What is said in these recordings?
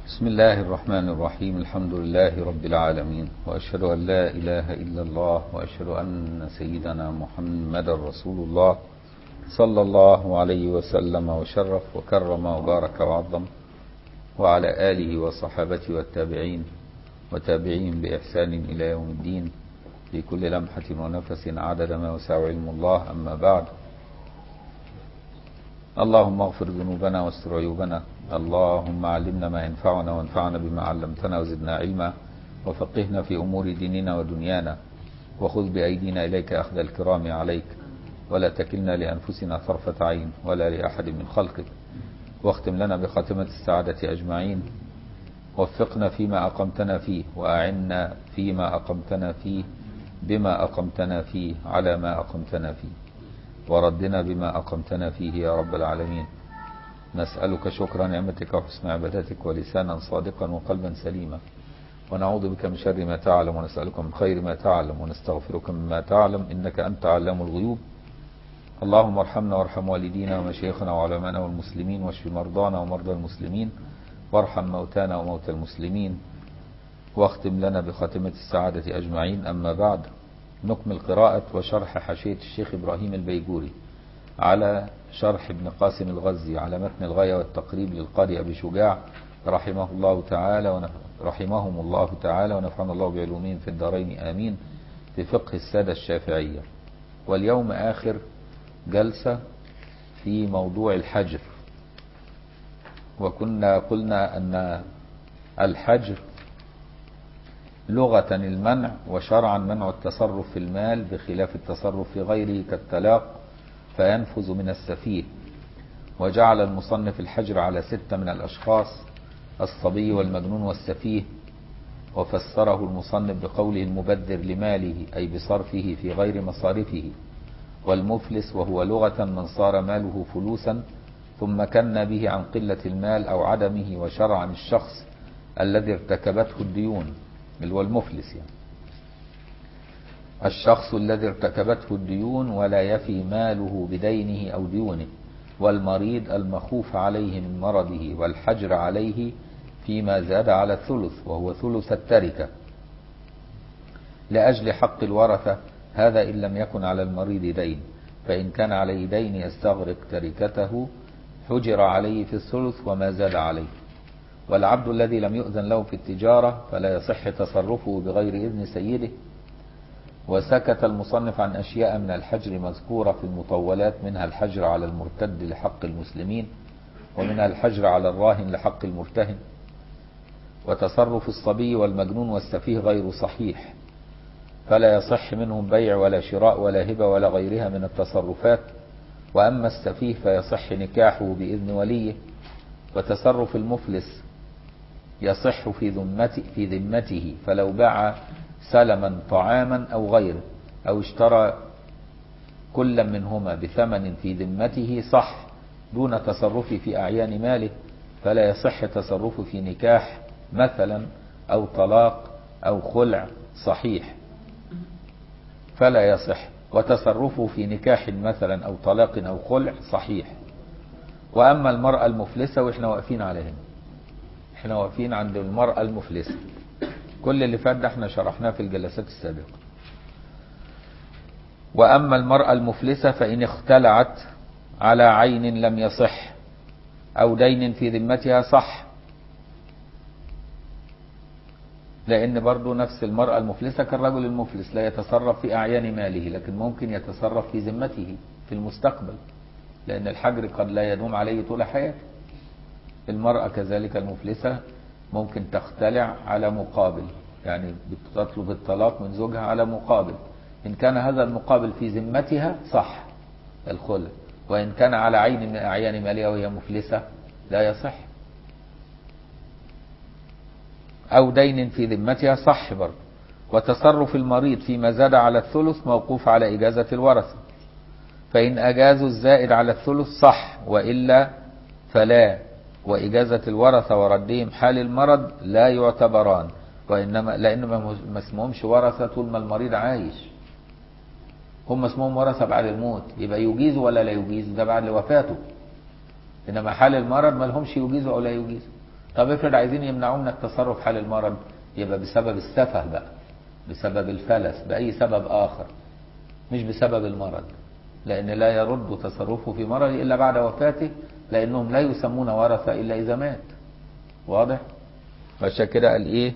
بسم الله الرحمن الرحيم الحمد لله رب العالمين وأشهد أن لا إله إلا الله وأشهد أن سيدنا محمد رسول الله صلى الله عليه وسلم وشرف وكرم وبارك وعظم وعلى آله وصحابته والتابعين وتابعين بإحسان إلى يوم الدين في كل لمحة ونفس عدد ما وسع علم الله أما بعد اللهم اغفر ذنوبنا واستر عيوبنا اللهم علمنا ما ينفعنا وانفعنا بما علمتنا وزدنا علما وفقهنا في أمور ديننا ودنيانا وخذ بأيدينا إليك أخذ الكرام عليك ولا تكلنا لأنفسنا طرفة عين ولا لأحد من خلقك واختم لنا بخاتمة السعادة أجمعين وفقنا فيما أقمتنا فيه وأعنا فيما أقمتنا فيه بما أقمتنا فيه على ما أقمتنا فيه وردنا بما أقمتنا فيه يا رب العالمين نسألك شكر نعمتك وحسن عبادتك ولسانا صادقا وقلبا سليما ونعوذ بك من شر ما تعلم ونسألك من خير ما تعلم ونستغفرك مما تعلم إنك أنت علام الغيوب اللهم ارحمنا وارحم والدينا ومشايخنا وعلماءنا والمسلمين واشف مرضانا ومرضى المسلمين وارحم موتانا وموتى المسلمين واختم لنا بخاتمة السعادة أجمعين أما بعد نكمل قراءة وشرح حاشية الشيخ إبراهيم البيجوري على شرح ابن قاسم الغزي على متن الغاية والتقريب للقاضي أبي شجاع رحمه الله تعالى ونف... رحمهم الله تعالى ونفعنا الله بعلومهم في الدارين آمين في فقه السادة الشافعية واليوم آخر جلسة في موضوع الحجر وكنا قلنا أن الحجر لغة المنع وشرعا منع التصرف في المال بخلاف التصرف في غيره كالطلاق فينفذ من السفيه وجعل المصنف الحجر على ستة من الأشخاص الصبي والمجنون والسفيه وفسره المصنف بقوله المبذر لماله أي بصرفه في غير مصارفه والمفلس وهو لغة من صار ماله فلوسا ثم كن به عن قلة المال أو عدمه وشرعا الشخص الذي ارتكبته الديون اللي هو المفلس يعني الشخص الذي ارتكبته الديون ولا يفي ماله بدينه أو ديونه والمريض المخوف عليه من مرضه والحجر عليه فيما زاد على الثلث وهو ثلث التركة لأجل حق الورثة هذا إن لم يكن على المريض دين فإن كان عليه دين يستغرق تركته حجر عليه في الثلث وما زاد عليه والعبد الذي لم يؤذن له في التجارة فلا يصح تصرفه بغير إذن سيده وسكت المصنف عن أشياء من الحجر مذكورة في المطولات منها الحجر على المرتد لحق المسلمين ومنها الحجر على الراهن لحق المرتهن وتصرف الصبي والمجنون والسفيه غير صحيح فلا يصح منهم بيع ولا شراء ولا هبة ولا غيرها من التصرفات وأما السفيه فيصح نكاحه بإذن وليه وتصرف المفلس يصح في ذمته, في ذمته فلو باع سلما طعاما أو غيره أو اشترى كل منهما بثمن في ذمته صح دون تصرفه في أعيان ماله فلا يصح تصرفه في نكاح مثلا أو طلاق أو خلع صحيح فلا يصح وتصرفه في نكاح مثلا أو طلاق أو خلع صحيح وأما المرأة المفلسة وإحنا واقفين على هنا إحنا واقفين عند المرأة المفلسة كل اللي فات ده احنا شرحناه في الجلسات السابقة وأما المرأة المفلسة فإن اختلعت على عين لم يصح أو دين في ذمتها صح لأن برضو نفس المرأة المفلسة كالرجل المفلس لا يتصرف في أعيان ماله لكن ممكن يتصرف في ذمته في المستقبل لأن الحجر قد لا يدوم عليه طول حياته المرأة كذلك المفلسة ممكن تختلع على مقابل يعني بتطلب الطلاق من زوجها على مقابل إن كان هذا المقابل في ذمتها صح الخلع وإن كان على عين من أعيان مالها وهي مفلسة لا يصح أو دين في ذمتها صح برضه وتصرف المريض فيما زاد على الثلث موقوف على إجازة الورثة فإن أجازوا الزائد على الثلث صح وإلا فلا وإجازة الورثة وردهم حال المرض لا يعتبران وإنما لأن ما اسمهمش ورثة طول ما المريض عايش هم اسمهم ورثة بعد الموت يبقى يجيزوا ولا لا يجيزوا ده بعد وفاته إنما حال المرض ما لهمش يجيزوا أو لا يجيزوا طب افرض عايزين يمنعوه من التصرف حال المرض يبقى بسبب السفه بقى بسبب الفلس بأي سبب آخر مش بسبب المرض لأن لا يرد تصرفه في مرض إلا بعد وفاته لأنهم لا يسمون ورثة إلا إذا مات واضح؟ عشان كده قال إيه؟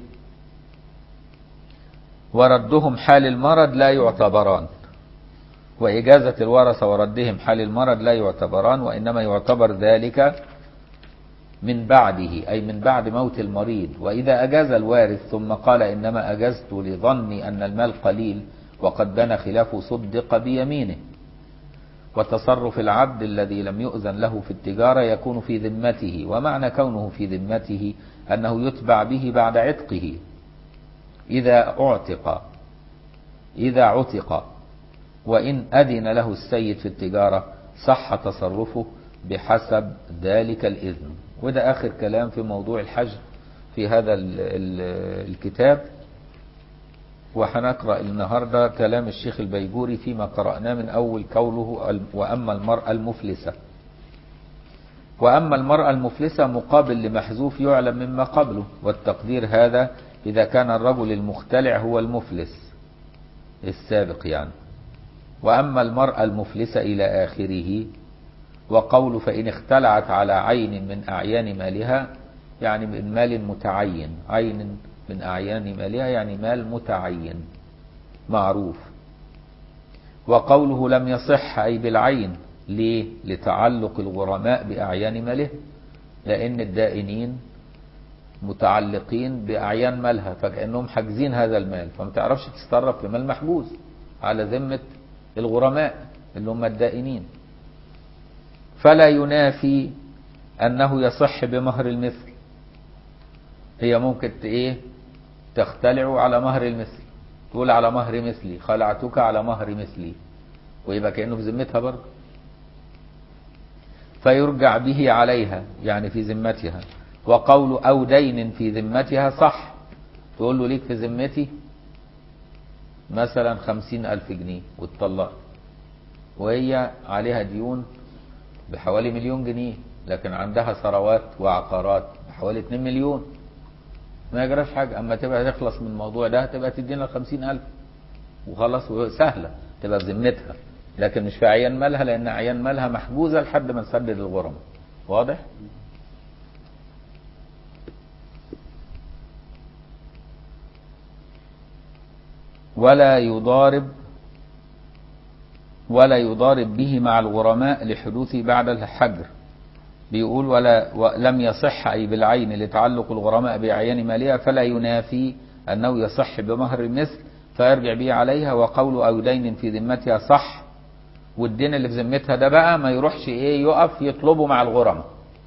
وردهم حال المرض لا يعتبران وإجازة الورثة وردهم حال المرض لا يعتبران وإنما يعتبر ذلك من بعده أي من بعد موت المريض وإذا أجاز الوارث ثم قال إنما أجزت لظني أن المال قليل وقد بنى خلافه صدق بيمينه وتصرف العبد الذي لم يؤذن له في التجارة يكون في ذمته ومعنى كونه في ذمته أنه يتبع به بعد عتقه إذا أعتق إذا عتق وإن أذن له السيد في التجارة صح تصرفه بحسب ذلك الإذن وده آخر كلام في موضوع الحج في هذا ال ال الكتاب وهنقرأ النهاردة كلام الشيخ البيجوري فيما قرأناه من أول قوله وأما المرأة المفلسة وأما المرأة المفلسة مقابل لمحذوف يعلم مما قبله والتقدير هذا إذا كان الرجل المختلع هو المفلس السابق يعني وأما المرأة المفلسة إلى آخره وقول فإن اختلعت على عين من أعيان مالها يعني من مال متعين عين من أعيان مالها يعني مال متعين معروف وقوله لم يصح أي بالعين ليه لتعلق الغرماء بأعيان ماله لأن الدائنين متعلقين بأعيان مالها فكأنهم حاجزين هذا المال فما تعرفش تتصرف في مال محجوز على ذمة الغرماء اللي هم الدائنين فلا ينافي أنه يصح بمهر المثل هي ممكن ايه تختلع على مهر المثل تقول على مهر مثلي خلعتك على مهر مثلي ويبقى كأنه في ذمتها برضه فيرجع به عليها يعني في ذمتها وقول أو دين في ذمتها صح تقول له ليك في ذمتي مثلا خمسين ألف جنيه وتطلق وهي عليها ديون بحوالي مليون جنيه لكن عندها ثروات وعقارات بحوالي 2 مليون ما يجراش حاجة أما تبقى تخلص من الموضوع ده تبقى تدينا الخمسين ألف وخلاص سهلة تبقى في ذمتها لكن مش في عيان مالها لأن عيان مالها محجوزة لحد ما نسدد الغرم واضح؟ ولا يضارب ولا يضارب به مع الغرماء لحدوثه بعد الحجر بيقول ولا ولم يصح أي بالعين لتعلق الغرماء بأعيان مالها فلا ينافي أنه يصح بمهر المثل فيرجع به عليها وقول أو دين في ذمتها صح والدين اللي في ذمتها ده بقى ما يروحش ايه يقف يطلبه مع الغرماء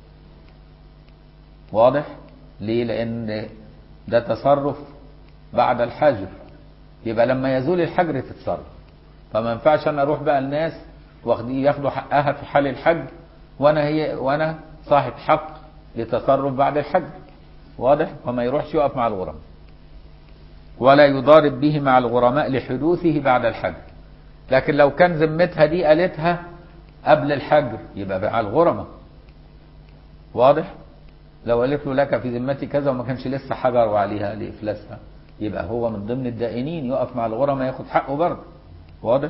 واضح ليه لان ده تصرف بعد الحجر يبقى لما يزول الحجر تتصرف فما ينفعش انا اروح بقى الناس واخدين ياخدوا حقها في حال الحج وانا هي وانا صاحب حق لتصرف بعد الحج واضح وما يروحش يقف مع الغرماء ولا يضارب به مع الغرماء لحدوثه بعد الحج لكن لو كان ذمتها دي قالتها قبل الحجر يبقى مع الغرماء واضح لو قالت له لك في ذمتي كذا وما كانش لسه حجروا عليها لافلاسها يبقى هو من ضمن الدائنين يقف مع الغرماء ياخد حقه برضه واضح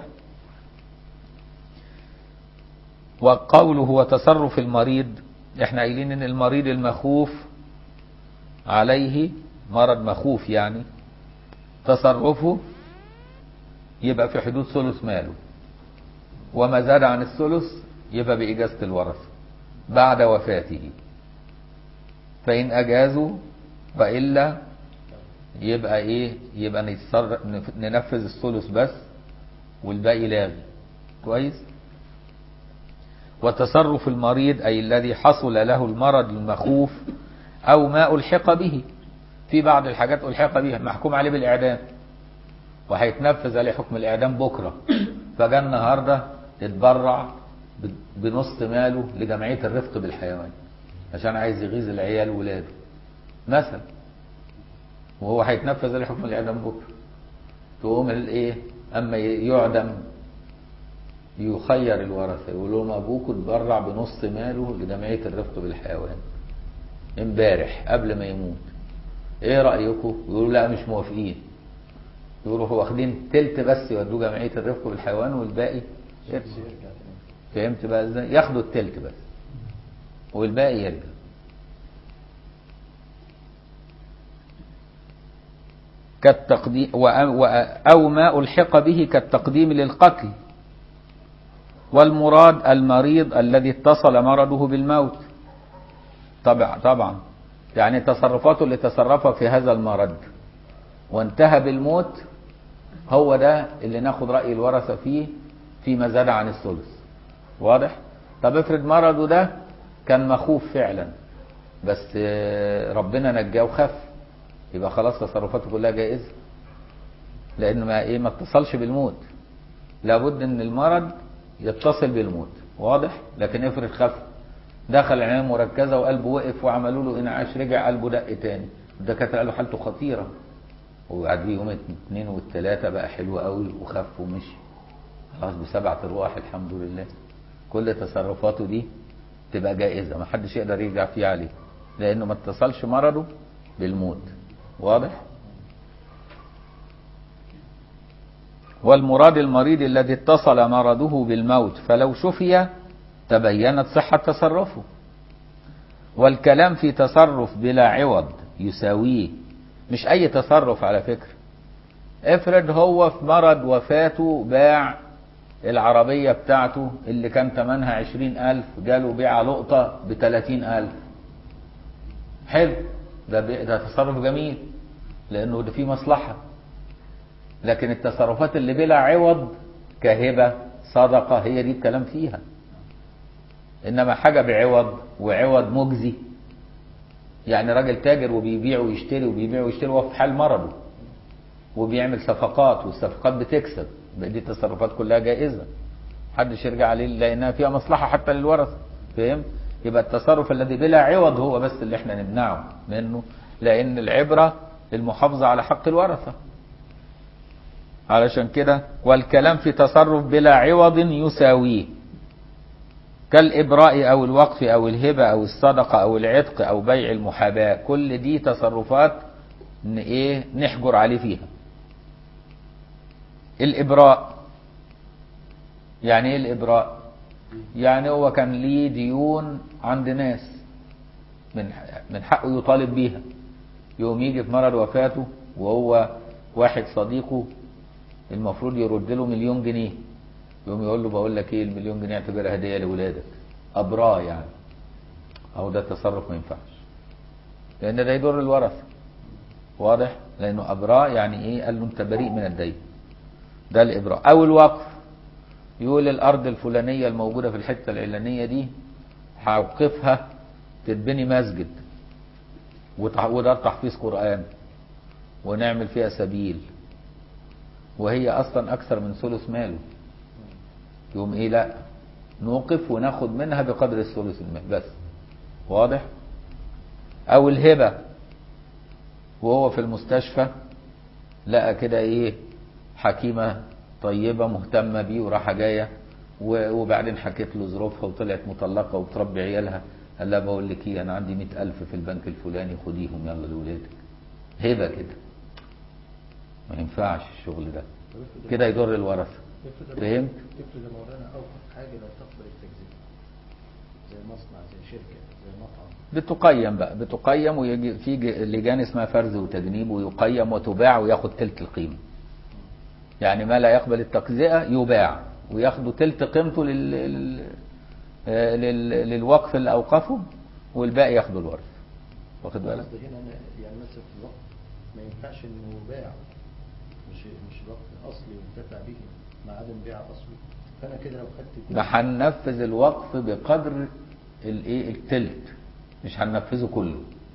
وقوله هو تصرف المريض احنا قايلين ان المريض المخوف عليه مرض مخوف يعني تصرفه يبقى في حدود ثلث ماله وما زاد عن الثلث يبقى بإجازة الورثة بعد وفاته فإن أجازوا وإلا يبقى إيه يبقى نتصرف ننفذ الثلث بس والباقي لاغي كويس وتصرف المريض أي الذي حصل له المرض المخوف أو ما ألحق به في بعض الحاجات ألحق بها محكوم عليه بالإعدام وهيتنفذ عليه حكم الإعدام بكرة فجاء النهاردة اتبرع بنص ماله لجمعية الرفق بالحيوان عشان عايز يغيظ العيال ولاده مثلا وهو هيتنفذ عليه حكم الإعدام بكرة تقوم الايه اما يعدم يخير الورثه يقول لهم ابوكم اتبرع بنص ماله لجمعيه الرفق بالحيوان امبارح قبل ما يموت ايه رايكم يقولوا لا مش موافقين يروحوا واخدين تلت بس يودوه جمعيه الرفق بالحيوان والباقي يرجع. فهمت بقى ازاي ياخدوا التلت بس والباقي يرجع كالتقديم أو ما ألحق به كالتقديم للقتل والمراد المريض الذي اتصل مرضه بالموت طبعا طبعا يعني تصرفاته اللي تصرفها في هذا المرض وانتهى بالموت هو ده اللي ناخد رأي الورثة فيه فيما زاد عن الثلث واضح طب افرض مرضه ده كان مخوف فعلا بس آه، ربنا نجاه وخف يبقى خلاص تصرفاته كلها جائزة لأن ما إيه ما اتصلش بالموت لابد إن المرض يتصل بالموت واضح لكن افرض خف دخل العناية مركزة وقلبه وقف وعملوا له انعاش رجع قلبه دق تاني الدكاترة قالوا حالته خطيرة وقعد بيه يوم الاثنين والثلاثة بقى حلو قوي وخف ومشي خلاص بسبعة ارواح الحمد لله كل تصرفاته دي تبقى جائزة ما حدش يقدر يرجع فيها عليه لأنه ما اتصلش مرضه بالموت واضح والمراد المريض الذي اتصل مرضه بالموت فلو شفي تبينت صحة تصرفه والكلام في تصرف بلا عوض يساويه مش أي تصرف على فكرة افرض هو في مرض وفاته باع العربية بتاعته اللي كان تمنها عشرين ألف جاله بيع لقطة بتلاتين ألف حلو ده, بي... ده تصرف جميل لأنه ده فيه مصلحة لكن التصرفات اللي بلا عوض كهبة صدقة هي دي الكلام فيها إنما حاجة بعوض وعوض مجزي يعني راجل تاجر وبيبيع ويشتري وبيبيع ويشتري وهو في حال مرضه وبيعمل صفقات والصفقات بتكسب بقى دي التصرفات كلها جائزة محدش يرجع عليه لأنها فيها مصلحة حتى للورثة فهمت؟ يبقى التصرف الذي بلا عوض هو بس اللي احنا نمنعه منه لأن العبرة المحافظة على حق الورثة علشان كده والكلام في تصرف بلا عوض يساويه كالإبراء أو الوقف أو الهبة أو الصدقة أو العتق أو بيع المحاباة كل دي تصرفات ن- إيه نحجر عليه فيها الإبراء يعني إيه الإبراء يعني هو كان ليه ديون عند ناس من من حقه يطالب بيها يقوم يجي في مرض وفاته وهو واحد صديقه المفروض يرد له مليون جنيه يقوم يقول له بقول لك ايه المليون جنيه اعتبرها هديه لاولادك ابراه يعني او ده تصرف ما ينفعش لان ده يضر الورثه واضح لانه ابراه يعني ايه قال له انت بريء من الدين ده الابراء او الوقف يقول الارض الفلانيه الموجوده في الحته العلانيه دي هوقفها تتبني مسجد وتع- وده تحفيظ قران ونعمل فيها سبيل وهي اصلا اكثر من ثلث ماله يقوم ايه لا نوقف وناخد منها بقدر الثلث المال بس واضح او الهبه وهو في المستشفى لقى كده ايه حكيمه طيبه مهتمه بيه وراحه جايه و- وبعدين حكيت له ظروفها وطلعت مطلقه وبتربي عيالها قال لها بقول لك ايه انا عندي مئة ألف في البنك الفلاني خديهم يلا لولادك هبه كده ما ينفعش الشغل ده كده يضر الورثه افرض فهمت؟ افرض يا مولانا اوقف حاجه لا تقبل التجزئه زي مصنع زي شركه زي مطعم بتقيم بقى بتقيم ويجي في ج- لجان اسمها فرز وتجنيب ويقيم وتباع وياخد تلت القيمه يعني ما لا يقبل التجزئه يباع وياخدوا تلت قيمته لل... لل... آه، لل... للوقف اللي اوقفه والباقي ياخدوا الورث واخد بالك قصدي هنا أنا يعني مثلا في الوقت ما ينفعش انه باع مش مش الوقت الاصلي وانتفع به مع عدم بيع اصلي فانا كده لو خدت ده هننفذ الوقف بقدر الايه التلت مش هننفذه كله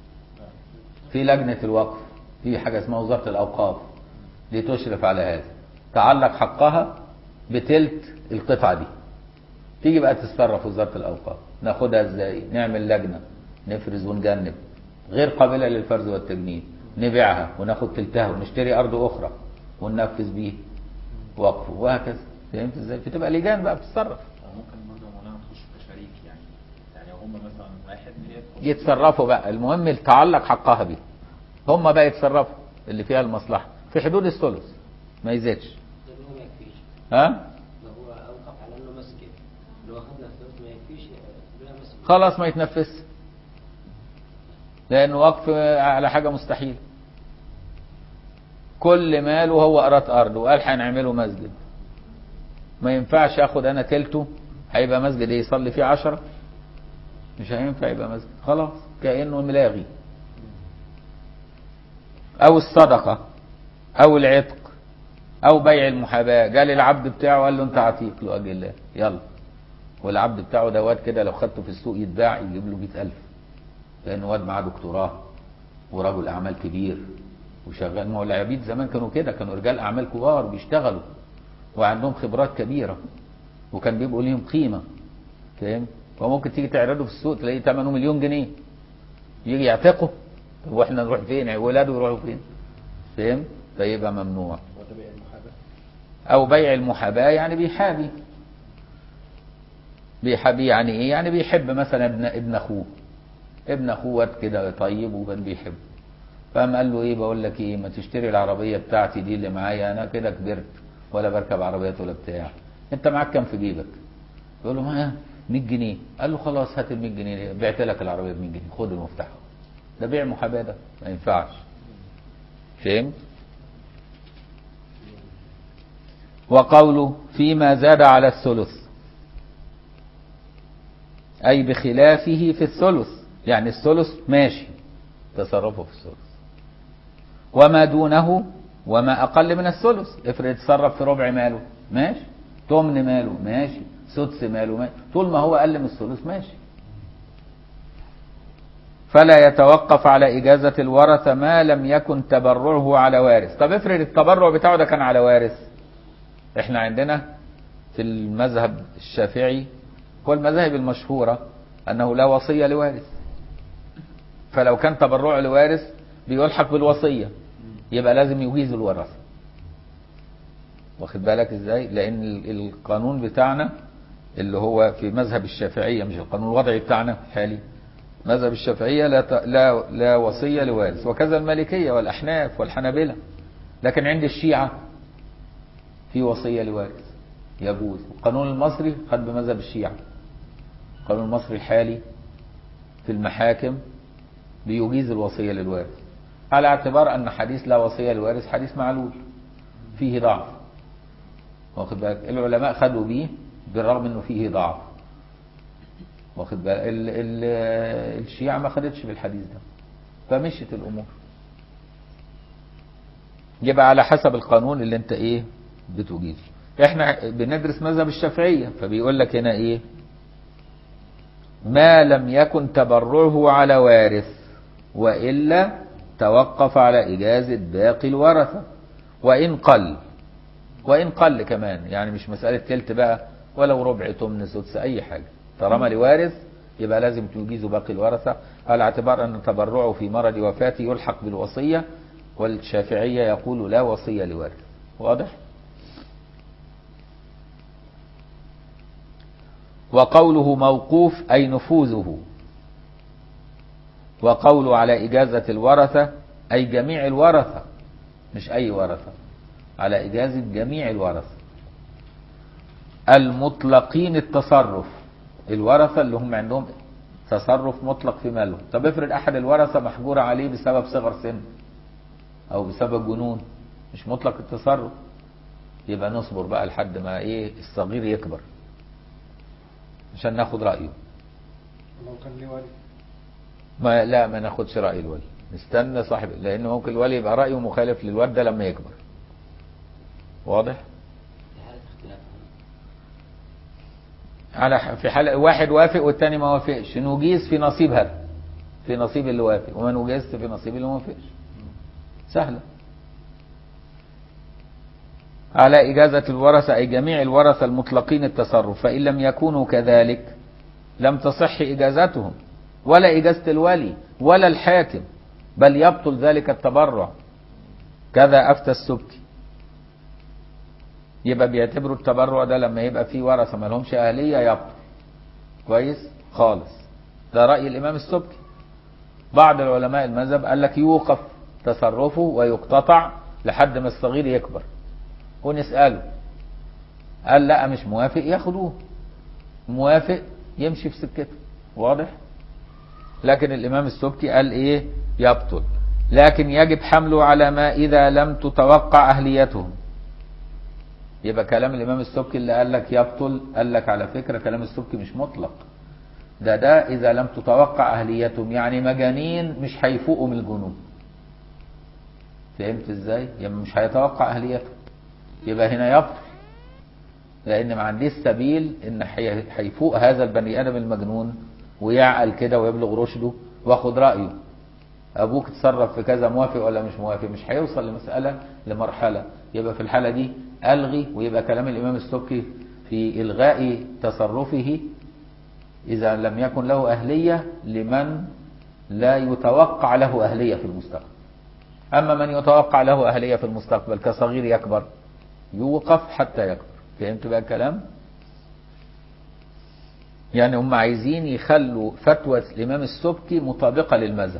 في لجنة الوقف في حاجة اسمها وزارة الأوقاف دي تشرف على هذا تعلق حقها بتلت القطعة دي تيجي بقى تتصرف وزارة الأوقاف ناخدها ازاي نعمل لجنة نفرز ونجنب غير قابلة للفرز والتجنيد نبيعها وناخد تلتها ونشتري أرض أخرى وننفذ بيه وقفه وهكذا فهمت ازاي بتبقى لجان بقى بتتصرف أو ممكن برضه مولانا تخش كشريك يعني يعني هم مثلا واحد هي تخش يتصرفوا بقى المهم يتعلق حقها بيه هم بقى يتصرفوا اللي فيها المصلحة في حدود الثلث ما يزيدش ده اللي هو ما يكفيش ها ده هو اوقف على انه مسجد لو اخذنا الثلث ما يكفيش بلا مسجد خلاص ما يتنفس لأنه وقف على حاجة مستحيل كل ماله هو قرات أرض وقال هنعمله مسجد ما ينفعش اخد انا تلته هيبقى مسجد ايه يصلي فيه عشرة مش هينفع يبقى مسجد خلاص كأنه ملاغي او الصدقة او العتق او بيع المحاباة قال العبد بتاعه قال له انت عتيق لأجل الله يلا والعبد بتاعه ده واد كده لو خدته في السوق يتباع يجيب له 100000 لان واد معاه دكتوراه ورجل اعمال كبير وشغال ما هو العبيد زمان كانوا كده كانوا رجال اعمال كبار بيشتغلوا وعندهم خبرات كبيره وكان بيبقوا ليهم قيمه فاهم وممكن تيجي تعرضه في السوق تلاقيه ثمنه مليون جنيه يجي يعتقه طب واحنا نروح فين ولاده يروحوا فين فاهم فيبقى ممنوع وتبع المحاباة او بيع المحاباه يعني بيحابي بيحابي يعني ايه يعني بيحب مثلا ابن ابن اخوه ابن اخوه واد كده طيب وكان بيحبه فقام قال له ايه بقول لك ايه ما تشتري العربيه بتاعتي دي اللي معايا انا كده كبرت ولا بركب عربيات ولا بتاع انت معاك كام في جيبك يقول له معايا 100 جنيه قال له خلاص هات ال 100 جنيه دي. بعت لك العربيه ب 100 جنيه خد المفتاح ده بيع محاباه ده ما ينفعش فهمت وقوله فيما زاد على الثلث أي بخلافه في الثلث يعني الثلث ماشي تصرفه في الثلث وما دونه وما أقل من الثلث افرض تصرف في ربع ماله ماشي تمن ماله ماشي سدس ماله ماشي طول ما هو أقل من الثلث ماشي فلا يتوقف على إجازة الورثة ما لم يكن تبرعه على وارث طب افرض التبرع بتاعه ده كان على وارث احنا عندنا في المذهب الشافعي هو المذاهب المشهورة أنه لا وصية لوارث فلو كان تبرع لوارث بيلحق بالوصية يبقى لازم يجيز الورثة واخد بالك ازاي لأن ال- القانون بتاعنا اللي هو في مذهب الشافعية مش القانون الوضعي بتاعنا الحالي مذهب الشافعية لا, ت... لا لا وصية لوارث وكذا المالكية والأحناف والحنابلة لكن عند الشيعة في وصية لوارث يجوز القانون المصري خد بمذهب الشيعة القانون المصري الحالي في المحاكم بيجيز الوصية للوارث على اعتبار أن حديث لا وصية للوارث حديث معلول فيه ضعف واخد بالك العلماء خدوا بيه بالرغم انه فيه ضعف واخد بالك ال- ال- الشيعة ما خدتش بالحديث ده فمشت الامور يبقى على حسب القانون اللي انت ايه بتجيزه احنا بندرس مذهب الشافعية فبيقول لك هنا ايه ما لم يكن تبرعه على وارث وإلا توقف على إجازة باقي الورثة وإن قل وإن قل كمان يعني مش مسألة تلت بقى ولو ربع تمن سدس أي حاجة طالما لوارث يبقى لازم تجيز باقي الورثة على اعتبار أن تبرعه في مرض وفاته يلحق بالوصية والشافعية يقول لا وصية لوارث واضح؟ وقوله موقوف أي نفوذه وقوله على إجازة الورثة أي جميع الورثة مش أي ورثة على إجازة جميع الورثة المطلقين التصرف الورثة اللي هم عندهم تصرف مطلق في مالهم طب افرض أحد الورثة محجور عليه بسبب صغر سن أو بسبب جنون مش مطلق التصرف يبقى نصبر بقى لحد ما ايه الصغير يكبر عشان ناخد رأيه لو كان ليه والد ما لا ما ناخدش رأي الولي نستنى صاحب لأن ممكن الولي يبقى رأيه مخالف للواد ده لما يكبر واضح في حالة اختلاف على ح- في حالة واحد وافق والتاني ما وافقش نجيز في نصيب هذا في نصيب اللي وافق وما نجيزش في نصيب اللي ما وافقش سهلة على إجازة الورثة أي جميع الورثة المطلقين التصرف فإن لم يكونوا كذلك لم تصح إجازتهم ولا إجازة الولي ولا الحاكم بل يبطل ذلك التبرع كذا أفتى السبكي يبقى بيعتبروا التبرع ده لما يبقى فيه ورثة ما لهمش أهلية يبطل كويس خالص ده رأي الإمام السبكي بعض العلماء المذهب قال لك يوقف تصرفه ويقتطع لحد ما الصغير يكبر ونسأله قال لا مش موافق ياخدوه موافق يمشي في سكته واضح لكن الإمام السبكي قال إيه يبطل لكن يجب حمله على ما إذا لم تتوقع أهليتهم يبقى كلام الإمام السبكي اللي قال لك يبطل قال لك على فكرة كلام السبكي مش مطلق ده ده إذا لم تتوقع أهليتهم يعني مجانين مش هيفوقوا من الجنون فهمت ازاي؟ يبقى مش هيتوقع أهليتهم يبقى هنا يبطل لأن ما عنديش سبيل إن هي- هيفوق هذا البني آدم المجنون ويعقل كده ويبلغ رشده واخد رأيه ابوك تصرف في كذا موافق ولا مش موافق مش هيوصل لمسألة لمرحلة يبقى في الحالة دي ألغي ويبقى كلام الإمام السبكي في إلغاء تصرفه إذا لم يكن له أهلية لمن لا يتوقع له أهلية في المستقبل أما من يتوقع له أهلية في المستقبل كصغير يكبر يوقف حتى يكبر فهمت بقى الكلام يعني هم عايزين يخلوا فتوى الإمام السبكي مطابقة للمذهب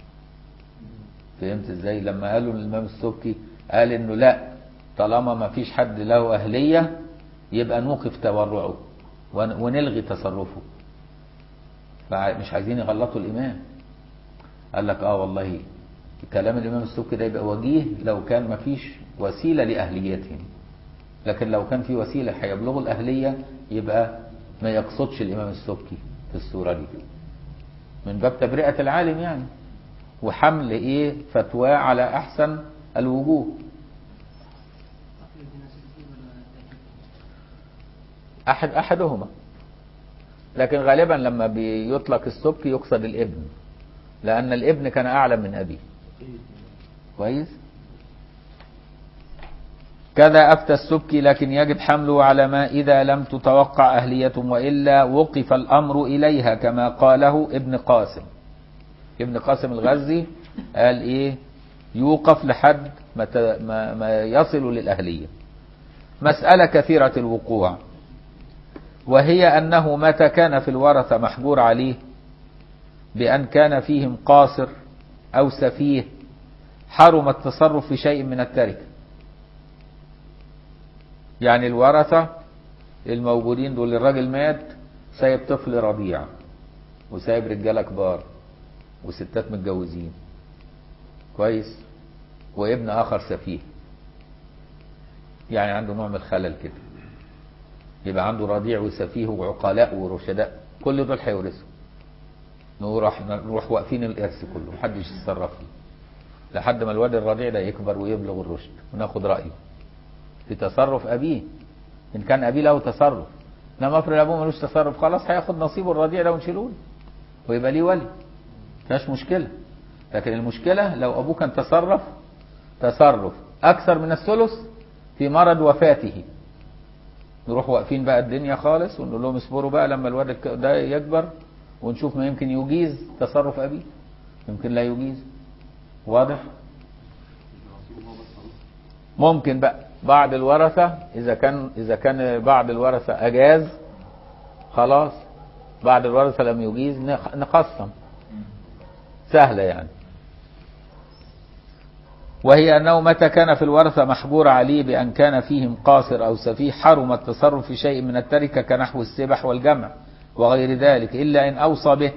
فهمت ازاي لما قالوا الإمام السبكي قال انه لا طالما ما فيش حد له أهلية يبقى نوقف تورعه ون- ونلغي تصرفه فمش عايزين يغلطوا الإمام قال لك اه والله كلام الإمام السبكي ده يبقى وجيه لو كان ما فيش وسيلة لأهليتهم لكن لو كان في وسيلة هيبلغوا الأهلية يبقى ما يقصدش الإمام السبكي في الصورة دي من باب تبرئة العالم يعني وحمل إيه فتواه على أحسن الوجوه أحد أحدهما لكن غالبا لما بيطلق السبكي يقصد الابن لأن الابن كان أعلم من أبيه كويس كذا أفتى السبكي لكن يجب حمله على ما إذا لم تتوقع أهلية وإلا وقف الأمر إليها كما قاله ابن قاسم ابن قاسم الغزي قال إيه يوقف لحد ما, ت- ما, ما يصل للأهلية مسألة كثيرة الوقوع وهي أنه متى كان في الورثة محجور عليه بأن كان فيهم قاصر أو سفيه حرم التصرف في شيء من التركه يعني الورثة الموجودين دول الراجل مات سايب طفل رضيع وسايب رجالة كبار وستات متجوزين كويس وابن آخر سفيه يعني عنده نوع من الخلل كده يبقى عنده رضيع وسفيه وعقلاء ورشداء كل دول هيورثوا نروح نروح واقفين الإرث كله محدش يتصرف فيه لحد ما الواد الرضيع ده يكبر ويبلغ الرشد وناخد رأيه في تصرف أبيه إن كان أبيه له تصرف إنما افرض أبوه ملوش تصرف خلاص هياخد نصيبه الرضيع ده ونشيله له ويبقى ليه ولي مفيهاش مشكلة لكن المشكلة لو أبوه كان تصرف تصرف أكثر من الثلث في مرض وفاته نروح واقفين بقى الدنيا خالص ونقول لهم اصبروا بقى لما الولد الك- ده يكبر ونشوف ما يمكن يجيز تصرف أبيه يمكن لا يجيز واضح ممكن بقى بعض الورثة إذا كان إذا كان بعض الورثة أجاز خلاص بعض الورثة لم يجيز نق- نقسم سهلة يعني وهي أنه متى كان في الورثة محجور عليه بأن كان فيهم قاصر أو سفيه حرم التصرف في شيء من التركة كنحو السبح والجمع وغير ذلك إلا إن أوصى به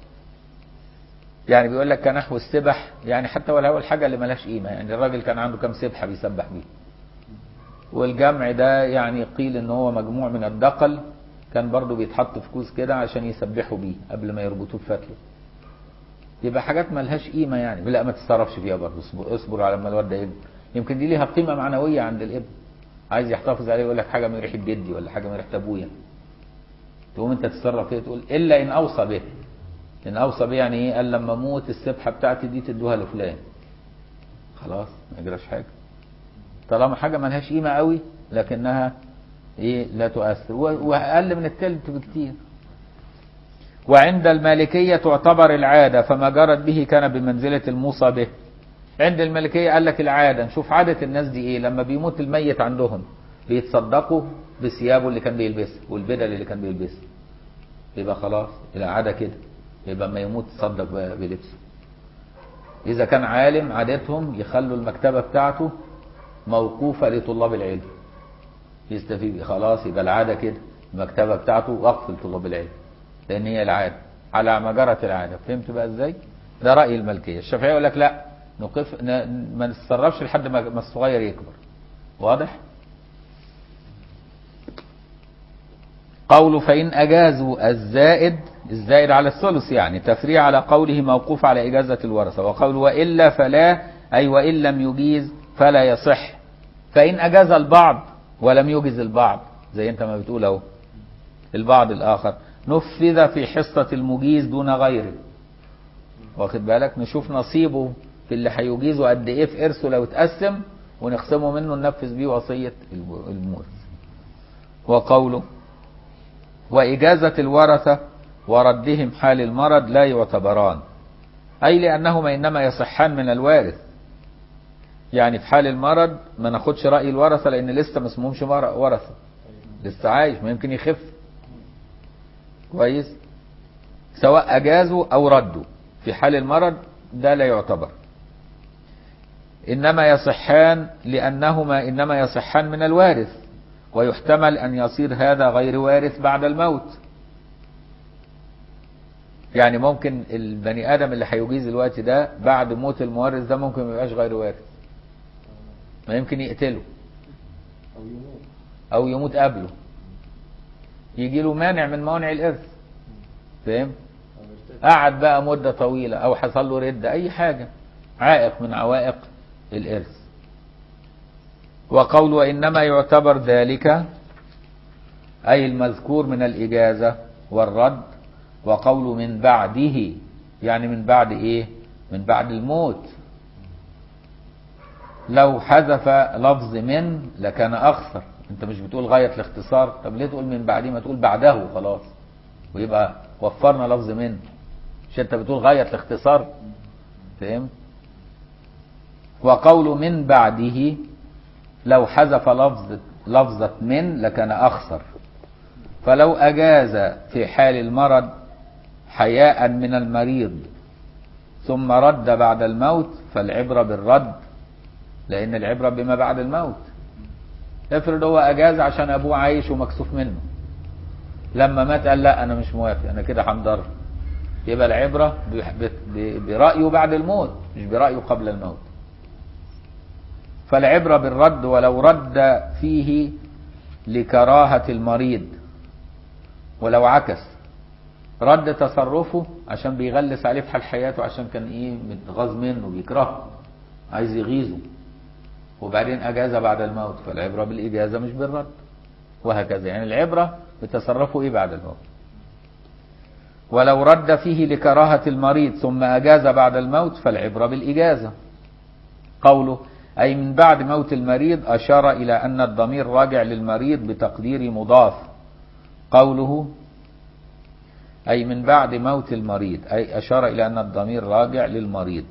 يعني بيقول لك كنحو السبح يعني حتى ولا هو الحاجة اللي ملهاش قيمة يعني الراجل كان عنده كم سبحة بيسبح بيه والجمع ده يعني قيل ان هو مجموع من الدقل كان برضو بيتحط في كوز كده عشان يسبحوا بيه قبل ما يربطوه بفتله يبقى حاجات ملهاش قيمة يعني لا ما تتصرفش فيها برضو اصبر, اصبر على ما الواد ده يكبر يمكن دي ليها قيمة معنوية عند الابن عايز يحتفظ عليه يقول لك حاجة من ريحة جدي ولا حاجة من ريحة ابويا تقوم انت تتصرف فيها تقول الا ان اوصى به ان اوصى به يعني ايه قال لما اموت السبحة بتاعتي دي تدوها لفلان خلاص ما يجراش حاجة طالما حاجة ملهاش قيمة قوي لكنها ايه لا تؤثر و- واقل من التلت بكتير وعند المالكية تعتبر العادة فما جرت به كان بمنزلة الموصى به عند المالكية قال لك العادة نشوف عادة الناس دي ايه لما بيموت الميت عندهم بيتصدقوا بثيابه اللي كان بيلبسها والبدل اللي كان بيلبسها يبقى خلاص العادة كده يبقى ما يموت تصدق ب- بلبسه اذا كان عالم عادتهم يخلوا المكتبه بتاعته موقوفه لطلاب العلم يستفيد خلاص يبقى العاده كده المكتبه بتاعته وقف لطلاب العلم لان هي العاده على ما جرت العاده فهمت بقى ازاي ده راي الملكيه الشافعيه يقول لك لا نقف ن- ما نتصرفش لحد ما ما الصغير يكبر واضح قول فإن أجازوا الزائد الزائد على الثلث يعني تفريع على قوله موقوف على إجازة الورثة وقول وإلا فلا أي وإن لم يجيز فلا يصح فإن أجاز البعض ولم يجز البعض زي أنت ما بتقول أهو البعض الآخر نفذ في حصة المجيز دون غيره واخد بالك نشوف نصيبه في اللي هيجيزه قد ايه في ارثه لو اتقسم ونخصمه منه ننفذ بيه وصية المورث وقوله وإجازة الورثة وردهم حال المرض لا يعتبران أي لأنهما إنما يصحان من الوارث يعني في حال المرض ما ناخدش رأي الورثة لأن لسه ما اسمهمش مر- ورثة لسه عايش ما يمكن يخف كويس سواء أجازوا أو ردوا في حال المرض ده لا يعتبر إنما يصحان لأنهما إنما يصحان من الوارث ويحتمل أن يصير هذا غير وارث بعد الموت يعني ممكن البني آدم اللي هيجيز الوقت ده بعد موت المورث ده ممكن ما يبقاش غير وارث ما يمكن يقتله أو يموت أو يموت قبله يجي له مانع من موانع الإرث فاهم؟ أو يرتد قعد بقى مدة طويلة أو حصل له ردة أي حاجة عائق من عوائق الإرث وقول وإنما يعتبر ذلك أي المذكور من الإجازة والرد وقول من بعده يعني من بعد إيه من بعد الموت لو حذف لفظ من لكان أخسر أنت مش بتقول غاية الاختصار طب ليه تقول من بعده ما تقول بعده خلاص ويبقى وفرنا لفظ من مش انت بتقول غاية الاختصار فهمت وقول من بعده لو حذف لفظ لفظة من لكان أخسر فلو أجاز في حال المرض حياء من المريض ثم رد بعد الموت فالعبرة بالرد لأن العبرة بما بعد الموت افرض هو أجاز عشان أبوه عايش ومكسوف منه لما مات قال لا أنا مش موافق أنا كده هنضر يبقى العبرة ب- ب- برأيه بعد الموت مش برأيه قبل الموت فالعبرة بالرد ولو رد فيه لكراهة المريض ولو عكس رد تصرفه عشان بيغلس عليه في حال حياته عشان كان ايه متغاظ منه بيكرهه عايز يغيظه وبعدين اجاز بعد الموت فالعبرة بالاجازة مش بالرد وهكذا يعني العبرة بتصرفه ايه بعد الموت ولو رد فيه لكراهة المريض ثم أجاز بعد الموت فالعبرة بالإجازة قوله أي من بعد موت المريض أشار إلى أن الضمير راجع للمريض بتقدير مضاف قوله أي من بعد موت المريض أي أشار إلى أن الضمير راجع للمريض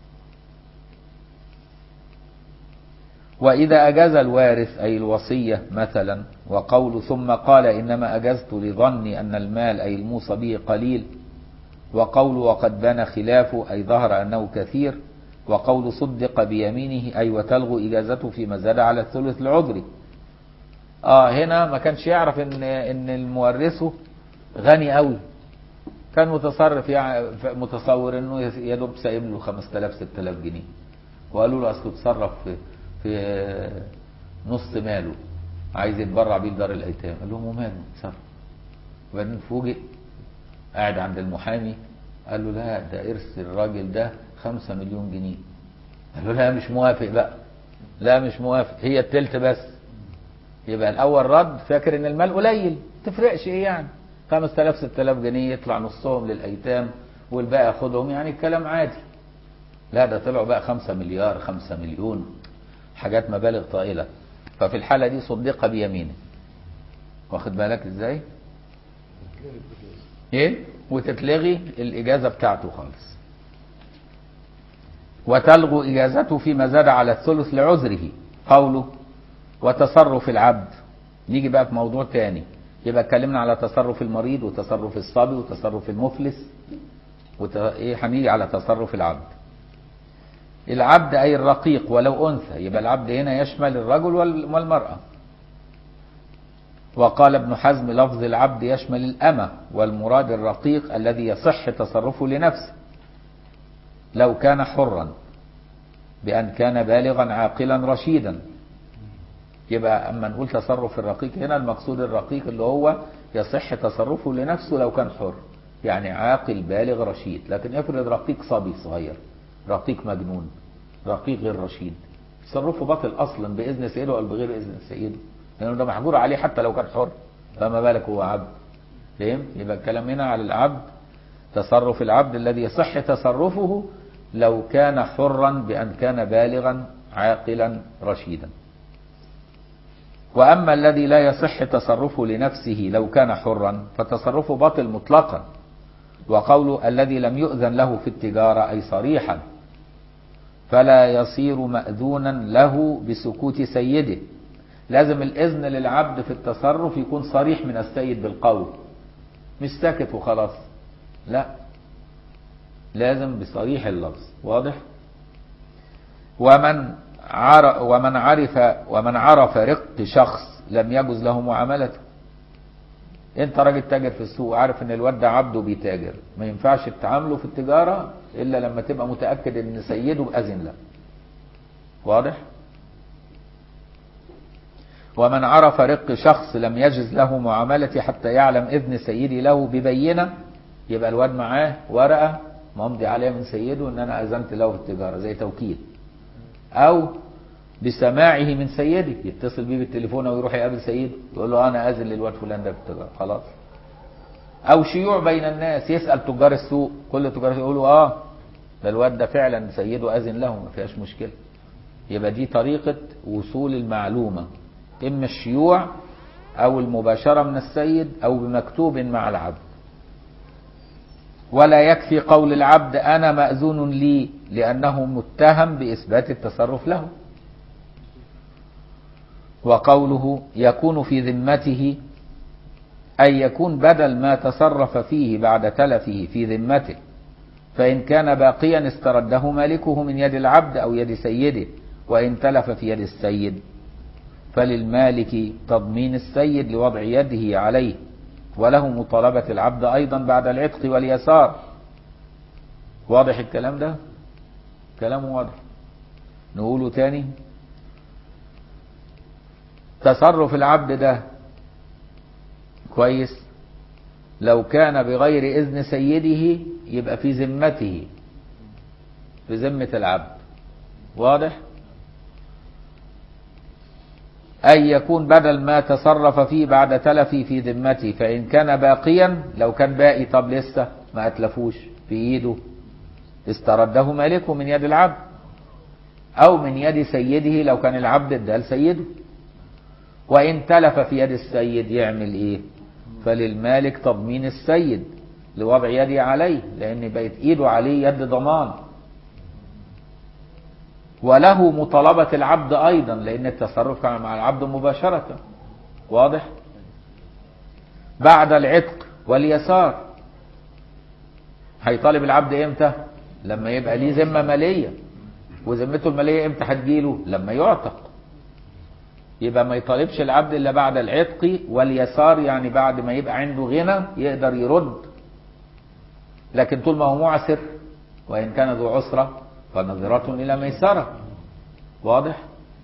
وإذا أجاز الوارث أي الوصية مثلا وقول ثم قال إنما أجزت لظني أن المال أي الموصى به قليل وقول وقد بان خلافه أي ظهر أنه كثير وقول صدق بيمينه أي وتلغو إجازته فيما زاد على الثلث العذري آه هنا ما كانش يعرف إن إن المورثه غني قوي كان متصرف يعني متصور إنه يا دوب سايب له 5000 6000 جنيه وقالوا له أصله تصرف في في نص ماله عايز يتبرع بيه لدار الايتام قال لهم وماله اتصرف وبعدين فوجئ قاعد عند المحامي قال له لا ده ارث الراجل ده خمسة مليون جنيه قال له لا مش موافق بقى لا مش موافق هي التلت بس يبقى الاول رد فاكر ان المال قليل تفرقش ايه يعني 5000 6000 جنيه يطلع نصهم للايتام والباقي ياخدهم يعني الكلام عادي لا ده طلعوا بقى 5 مليار 5 مليون حاجات مبالغ طائلة ففي الحالة دي صدق بيمينه واخد بالك ازاي ايه وتتلغي الاجازة بتاعته خالص وتلغو اجازته فيما زاد على الثلث لعذره قوله وتصرف العبد نيجي بقى في موضوع تاني يبقى اتكلمنا على تصرف المريض وتصرف الصبي وتصرف المفلس وت... إيه هنيجي على تصرف العبد العبد أي الرقيق ولو أنثى يبقى العبد هنا يشمل الرجل وال- والمرأة وقال ابن حزم لفظ العبد يشمل الأمة والمراد الرقيق الذي يصح تصرفه لنفسه لو كان حرا بأن كان بالغا عاقلا رشيدا يبقى أما نقول تصرف الرقيق هنا المقصود الرقيق اللي هو يصح تصرفه لنفسه لو كان حر يعني عاقل بالغ رشيد لكن افرض رقيق صبي صغير رقيق مجنون رقيق غير رشيد تصرفه باطل اصلا باذن سيده او بغير اذن سيده لانه ده محجور عليه حتى لو كان حر فما بالك هو عبد فهم يبقى الكلام هنا على العبد تصرف العبد الذي يصح تصرفه لو كان حرا بان كان بالغا عاقلا رشيدا واما الذي لا يصح تصرفه لنفسه لو كان حرا فتصرفه باطل مطلقا وقول الذي لم يؤذن له في التجاره اي صريحا فلا يصير مأذونا له بسكوت سيده لازم الإذن للعبد في التصرف يكون صريح من السيد بالقول مش ساكت وخلاص لا لازم بصريح اللفظ واضح ومن عرف ومن عرف ومن عرف رق شخص لم يجوز له معاملته انت راجل تاجر في السوق وعارف ان الواد ده عبده بيتاجر ما ينفعش تعامله في التجاره الا لما تبقى متاكد ان سيده اذن له واضح ومن عرف رق شخص لم يجز له معاملتي حتى يعلم اذن سيدي له ببينه يبقى الواد معاه ورقه ممضي عليها من سيده ان انا اذنت له في التجاره زي توكيل او بسماعه من سيده يتصل بيه بالتليفون او يروح يقابل سيده يقول له انا اذن للواد فلان ده في التجاره خلاص او شيوع بين الناس يسال تجار السوق كل تجار السوق يقولوا اه ده الواد ده فعلا سيده اذن له ما فيهاش مشكله يبقى دي طريقه وصول المعلومه اما الشيوع او المباشره من السيد او بمكتوب مع العبد ولا يكفي قول العبد انا ماذون لي لانه متهم باثبات التصرف له وقوله يكون في ذمته أي يكون بدل ما تصرف فيه بعد تلفه في ذمته فإن كان باقيا استرده مالكه من يد العبد أو يد سيده وإن تلف في يد السيد فللمالك تضمين السيد لوضع يده عليه وله مطالبة العبد أيضا بعد العتق واليسار واضح الكلام ده كلام واضح نقوله تاني تصرف العبد ده كويس لو كان بغير إذن سيده يبقى في ذمته في ذمة العبد واضح أي يكون بدل ما تصرف فيه بعد تلفي في ذمته فإن كان باقيا لو كان باقي طب لسه ما أتلفوش في إيده استرده مالكه من يد العبد أو من يد سيده لو كان العبد ادال سيده وإن تلف في يد السيد يعمل إيه فللمالك تضمين السيد لوضع يده عليه لأن بقت إيده عليه يد ضمان وله مطالبة العبد أيضا لأن التصرف كان مع العبد مباشرة واضح بعد العتق واليسار هيطالب العبد امتى لما يبقى ليه ذمة مالية وذمته المالية امتى هتجيله لما يعتق يبقى ما يطالبش العبد الا بعد العتق واليسار يعني بعد ما يبقى عنده غنى يقدر يرد لكن طول ما هو معسر وان كان ذو عسره فنظرة الى ميسره واضح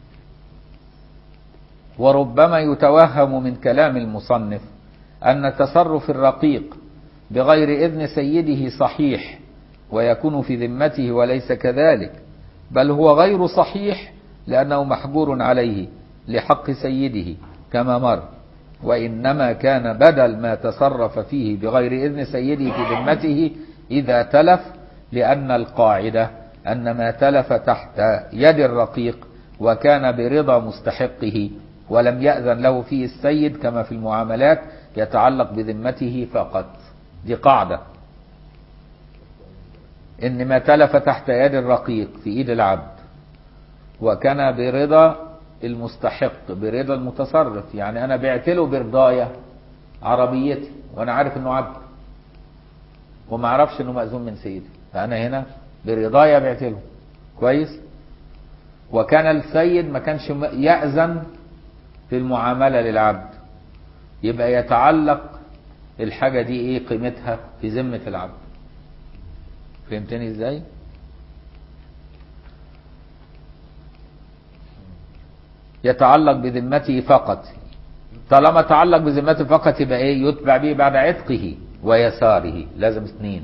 وربما يتوهم من كلام المصنف ان تصرف الرقيق بغير اذن سيده صحيح ويكون في ذمته وليس كذلك بل هو غير صحيح لانه محجور عليه لحق سيده كما مر وإنما كان بدل ما تصرف فيه بغير إذن سيده في ذمته إذا تلف لأن القاعدة أن ما تلف تحت يد الرقيق وكان برضا مستحقه ولم يأذن له فيه السيد كما في المعاملات يتعلق بذمته فقط دي قاعدة إن ما تلف تحت يد الرقيق في إيد العبد وكان برضا المستحق برضا المتصرف يعني انا بعت له برضايا عربيتي وانا عارف انه عبد وما اعرفش انه مأذون من سيدي فانا هنا برضايا بعت له كويس وكان السيد ما كانش م- يأذن في المعاملة للعبد يبقى يتعلق الحاجة دي ايه قيمتها في ذمة العبد فهمتني ازاي يتعلق بذمته فقط طالما تعلق بذمته فقط يبقى ايه يتبع به بعد عتقه ويساره لازم اثنين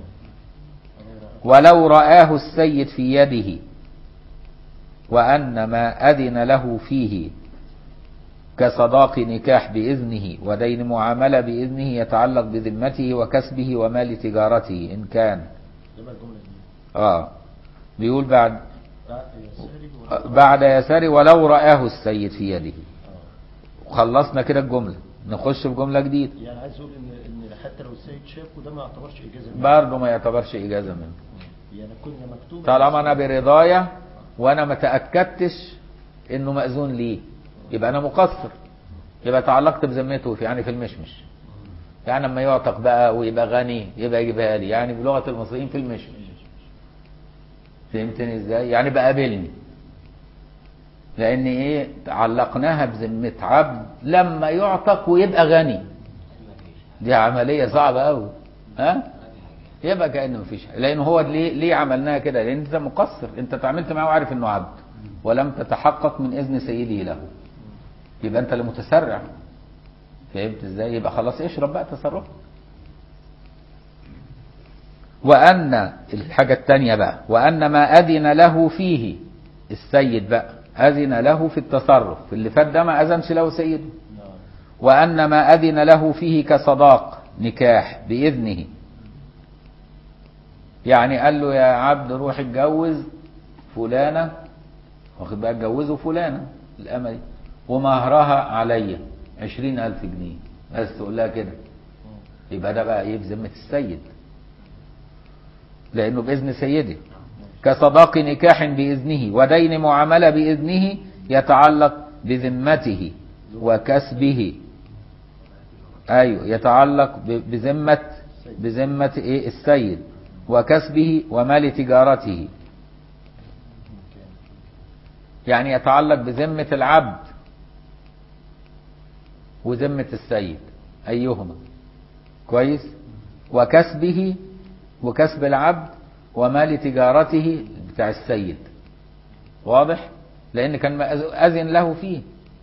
ولو رآه السيد في يده وأن ما أذن له فيه كصداق نكاح بإذنه ودين معاملة بإذنه يتعلق بذمته وكسبه ومال تجارته إن كان يبقى الجملة دي آه بيقول بعد بعد يساري ولا- بعد يساره ولو رآه السيد في يده آه. خلصنا كده الجملة نخش في جملة جديدة يعني عايز اقول ان ان حتى لو السيد شافه ده ما يعتبرش اجازه منه. برضه ما يعتبرش إجازة منه يعني كنا مكتوب طالما أنا برضايا وأنا ما تأكدتش إنه مأذون لي يبقى أنا مقصر يبقى تعلقت بذمته في يعني في المشمش يعني لما يعتق بقى ويبقى غني يبقى يجيبها لي يعني بلغة المصريين في المشمش فهمتني ازاي يعني بقى قابلني لان ايه علقناها بذمة عبد لما يعتق ويبقى غني ما فيش دي عملية صعبة قوي ها يبقى كأنه مفيش حاجة. لان هو ليه ليه عملناها كده لان انت مقصر انت تعاملت معاه وعارف انه عبد ولم تتحقق من اذن سيده له يبقى انت اللي متسرع فهمت ازاي يبقى خلاص اشرب بقى تصرف وأن الحاجة التانية بقى وأن ما أذن له فيه السيد بقى أذن له في التصرف اللي فات ده ما أذنش له سيده نعم. وأن ما أذن له فيه كصداق نكاح بإذنه يعني قال له يا عبد روح اتجوز فلانة واخد بقى اتجوزه فلانة الأمة دي ومهرها عليا عشرين ألف جنيه بس تقول لها كده يبقى ده بقى ايه بذمة السيد لأنه بإذن سيده كصداق نكاح بإذنه ودين معاملة بإذنه يتعلق بذمته وكسبه أيوه يتعلق ب- بذمة بذمة إيه السيد وكسبه ومال تجارته يعني يتعلق بذمة العبد وذمة السيد أيهما كويس وكسبه وكسب العبد ومال تجارته بتاع السيد واضح لأن كان مأذ- أذن له فيه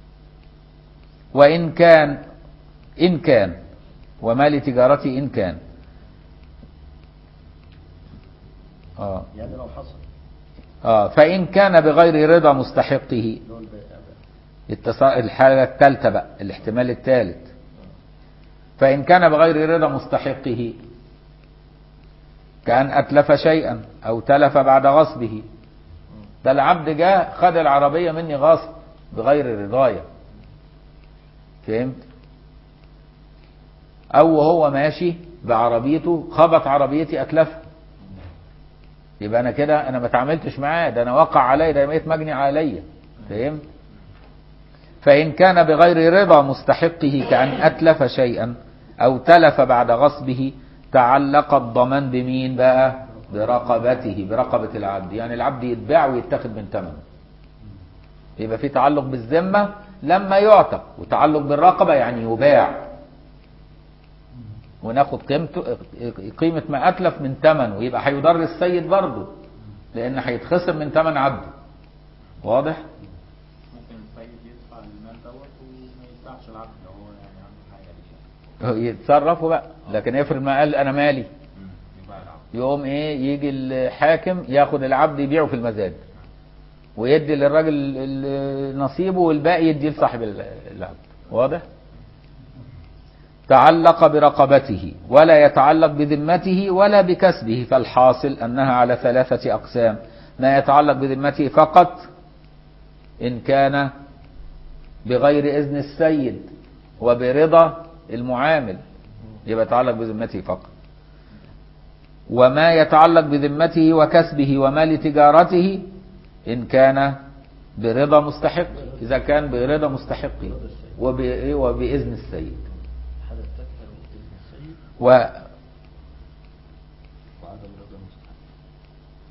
وإن كان إن كان ومال تجارته إن كان آه. يعني لو حصل آه. فإن كان بغير رضا مستحقه اللي هو البائع بقى. التص- الحالة الثالثة بقى الاحتمال الثالث فإن كان بغير رضا مستحقه كأن أتلف شيئا أو تلف بعد غصبه ده العبد جاء خد العربية مني غصب بغير رضايا فهمت أو وهو ماشي بعربيته خبط عربيتي أتلفها يبقى أنا كده أنا ما تعاملتش معاه ده أنا وقع عليا ده بقيت مجني عليا فهمت فإن كان بغير رضا مستحقه كأن أتلف شيئا أو تلف بعد غصبه تعلق الضمان بمين بقى برقبته برقبة العبد يعني العبد يتباع ويتخذ من ثمنه يبقى في تعلق بالذمة لما يعتق وتعلق بالرقبة يعني يباع وناخد قيمته قيمة ما أتلف من ثمنه يبقى هيضر السيد برضه لأن هيتخصم من ثمن عبده واضح؟ ممكن السيد يدفع المال دوت وما يدفعش العبد لو هو يعني عنده حاجه ليه يتصرفوا بقى لكن افرض ما قال انا مالي يبقى العبد يقوم ايه يجي الحاكم ياخد العبد يبيعه في المزاد ويدي للراجل ال- نصيبه والباقي يدي لصاحب ال- العبد واضح تعلق برقبته ولا يتعلق بذمته ولا بكسبه فالحاصل انها على ثلاثة اقسام ما يتعلق بذمته فقط ان كان بغير اذن السيد وبرضا المعامل يبقى يتعلق بذمته فقط وما يتعلق بذمته وكسبه ومال تجارته إن كان برضا مستحق إذا كان برضا مستحقه وب- وبإذن السيد الحالة التالتة لو بإذن السيد و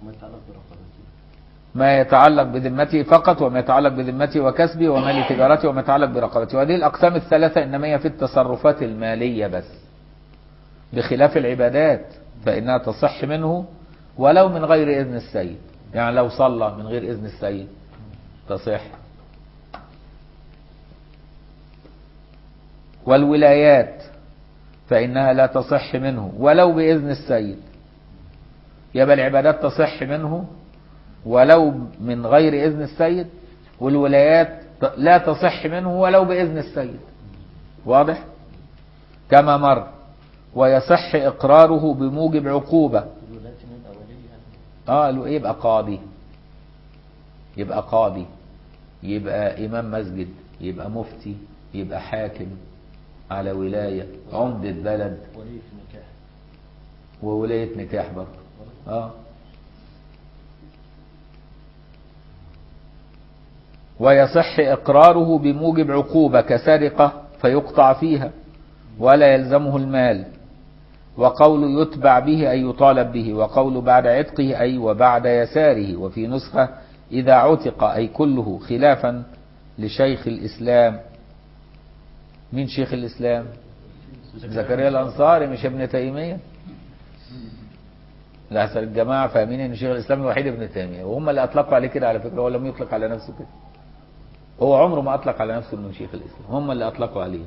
وما يتعلق برقبته ما يتعلق بذمته فقط وما يتعلق بذمته وكسبه ومال تجارته وما يتعلق برقبته وهذه الأقسام الثلاثة إنما هي في التصرفات المالية بس بخلاف العبادات فإنها تصح منه ولو من غير إذن السيد يعني لو صلى من غير إذن السيد تصح والولايات فإنها لا تصح منه ولو بإذن السيد يبقى العبادات تصح منه ولو من غير إذن السيد والولايات ت- لا تصح منه ولو بإذن السيد واضح كما مر ويصح إقراره بموجب عقوبة الولايات من أولية اه قالوا ايه يبقى قاضي يبقى قاضي يبقى امام مسجد يبقى مفتي يبقى حاكم على ولاية عمدة بلد ولي في النكاح وولاية نكاح برضه اه ويصح إقراره بموجب عقوبة كسرقة فيقطع فيها ولا يلزمه المال وقول يتبع به أي يطالب به وقول بعد عتقه أي وبعد يساره وفي نسخة إذا عتق أي كله خلافا لشيخ الإسلام مين شيخ الإسلام زكريا الأنصاري مش ابن تيمية لحسن الجماعة فاهمين ان شيخ الاسلام الوحيد ابن تيمية وهم اللي اطلقوا عليه كده على فكرة هو لم يطلق على نفسه كده هو عمره ما اطلق على نفسه انه شيخ الاسلام هم اللي اطلقوا عليه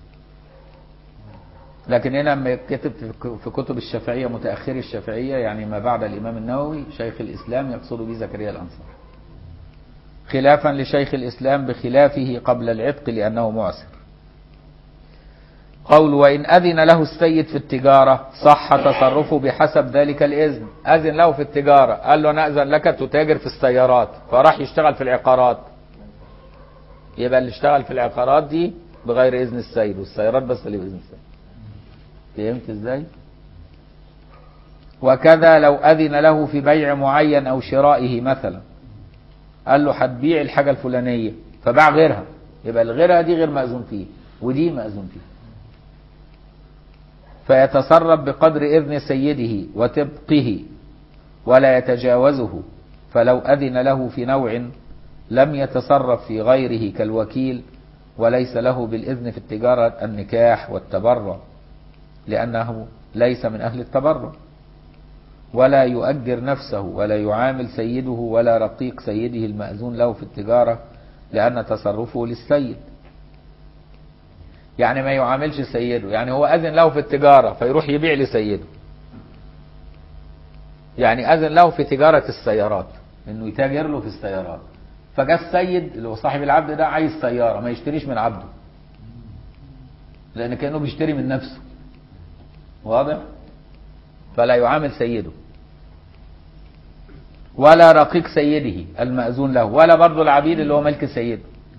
لكن هنا لما كتب في- في كتب الشافعية متأخري الشافعية يعني ما بعد الإمام النووي شيخ الإسلام يقصد به زكريا الأنصار خلافا لشيخ الإسلام بخلافه قبل العتق لأنه معسر قول وإن أذن له السيد في التجارة صح تصرفه بحسب ذلك الإذن أذن له في التجارة قال له أنا أذن لك تتاجر في السيارات فراح يشتغل في العقارات يبقى اللي اشتغل في العقارات دي بغير إذن السيد والسيارات بس اللي بإذن السيد فهمت ازاي وكذا لو أذن له في بيع معين أو شرائه مثلا قال له هتبيع الحاجة الفلانية فباع غيرها يبقى الغيرها دي غير مأذون فيه ودي مأذون فيه فيتصرف بقدر إذن سيده وتبقه ولا يتجاوزه فلو أذن له في نوع لم يتصرف في غيره كالوكيل وليس له بالإذن في التجارة النكاح والتبرع لأنه ليس من أهل التبرع ولا يؤجر نفسه ولا يعامل سيده ولا رقيق سيده المأذون له في التجارة لأن تصرفه للسيد يعني ما يعاملش سيده يعني هو أذن له في التجارة فيروح يبيع لسيده يعني أذن له في تجارة السيارات إنه يتاجر له في السيارات فجاء السيد اللي هو صاحب العبد ده عايز سيارة ما يشتريش من عبده لأن كأنه بيشتري من نفسه واضح فلا يعامل سيده ولا رقيق سيده المأذون له ولا برضه العبيد اللي هو ملك سيده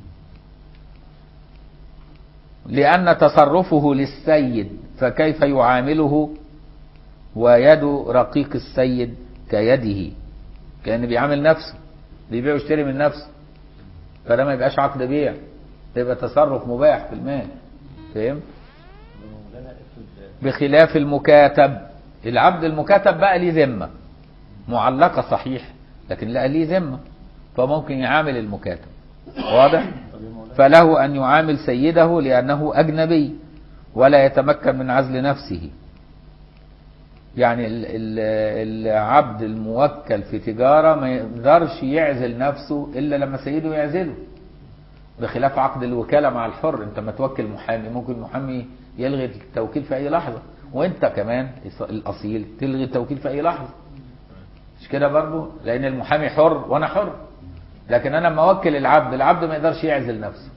لأن تصرفه للسيد فكيف يعامله ويد رقيق السيد كيده كأن بيعامل نفسه بيبيع ويشتري من نفسه فده ما يبقاش عقد بيع ده يبقى تصرف مباح في المال فهمت مولانا افرض بخلاف المكاتب العبد المكاتب بقى ليه ذمة معلقة صحيح لكن لا ليه ذمة فممكن يعامل المكاتب واضح طب يا مولانا فله أن يعامل سيده لأنه أجنبي ولا يتمكن من عزل نفسه يعني ال- ال- العبد الموكل في تجارة ما يقدرش يعزل نفسه إلا لما سيده يعزله بخلاف عقد الوكالة مع الحر انت ما توكل محامي ممكن المحامي يلغي التوكيل في اي لحظة وانت كمان الاصيل تلغي التوكيل في اي لحظة مش كده برضو لان المحامي حر وانا حر لكن انا لما اوكل العبد العبد ما يقدرش يعزل نفسه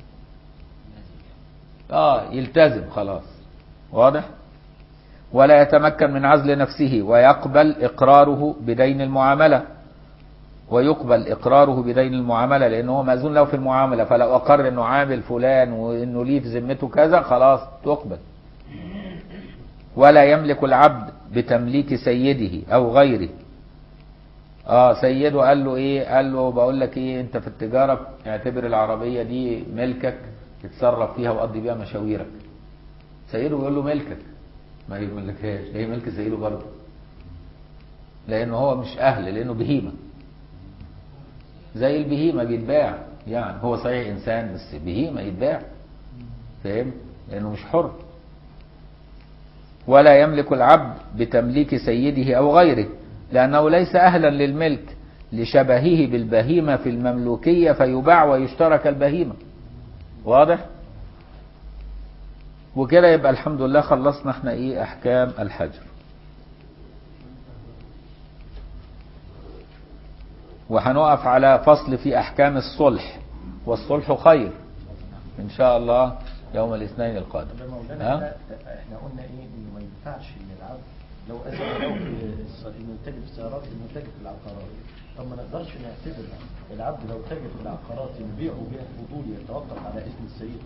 اه يلتزم خلاص واضح ولا يتمكن من عزل نفسه ويقبل اقراره بدين المعامله ويقبل اقراره بدين المعامله لانه هو ماذون له في المعامله فلو اقر انه عامل فلان وانه ليه في ذمته كذا خلاص تقبل ولا يملك العبد بتمليك سيده او غيره اه سيده قال له ايه قال له بقول لك ايه انت في التجاره اعتبر العربيه دي ملكك تتصرف فيها وقضي بيها مشاويرك سيده بيقول له ملكك ما يملكهاش هي ملك سيده برضه لأنه هو مش أهل لأنه بهيمة زي البهيمة بيتباع يعني هو صحيح إنسان بس بهيمة يتباع فاهم لأنه مش حر ولا يملك العبد بتمليك سيده أو غيره لأنه ليس أهلا للملك لشبهه بالبهيمة في المملوكية فيباع ويشترك البهيمة واضح وكده يبقى الحمد لله خلصنا احنا ايه احكام الحجر وهنقف على فصل في احكام الصلح والصلح خير ان شاء الله يوم الاثنين القادم ده مولانا ها؟ احنا احنا قلنا ايه انه ما ينفعش ان العبد لو اذن له في الص- انه يتاجر في السيارات انه يتاجر في العقارات طب ما نقدرش نعتبر العبد لو تاجر في العقارات يبيع وبيع فضولي يتوقف على اذن السيد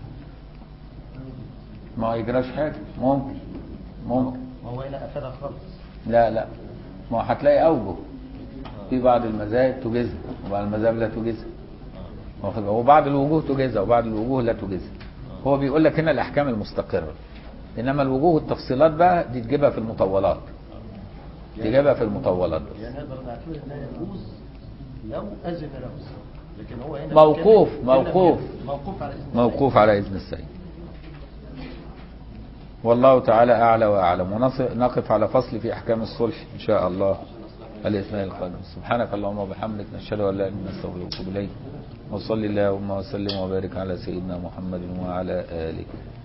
ما يجراش حاجة ممكن ممكن ما هو هنا قفلها خالص لا لا ما هو هتلاقي اوجه في بعض المذاهب تجيزها وبعض المذاهب لا تجيزها واخد بالك؟ وبعض الوجوه تجيزها وبعض الوجوه لا تجيزها هو بيقول لك هنا الاحكام المستقره انما الوجوه والتفصيلات بقى دي تجيبها في المطولات تجيبها في المطولات بس. يعني نقدر نعتبر انها يجوز لو اذن له السيد لكن هو هنا موقوف- بيتكلم- موقوف. موقوف على اذن موقوف على اذن السيد والله تعالى اعلى واعلم ونقف على فصل في احكام الصلح ان شاء الله الاثنين القادم سبحانك اللهم وبحمدك نشهد ان لا اله الا انت نستغفرك ونتوب اليك وصلي اللهم وسلم وبارك على سيدنا محمد وعلى اله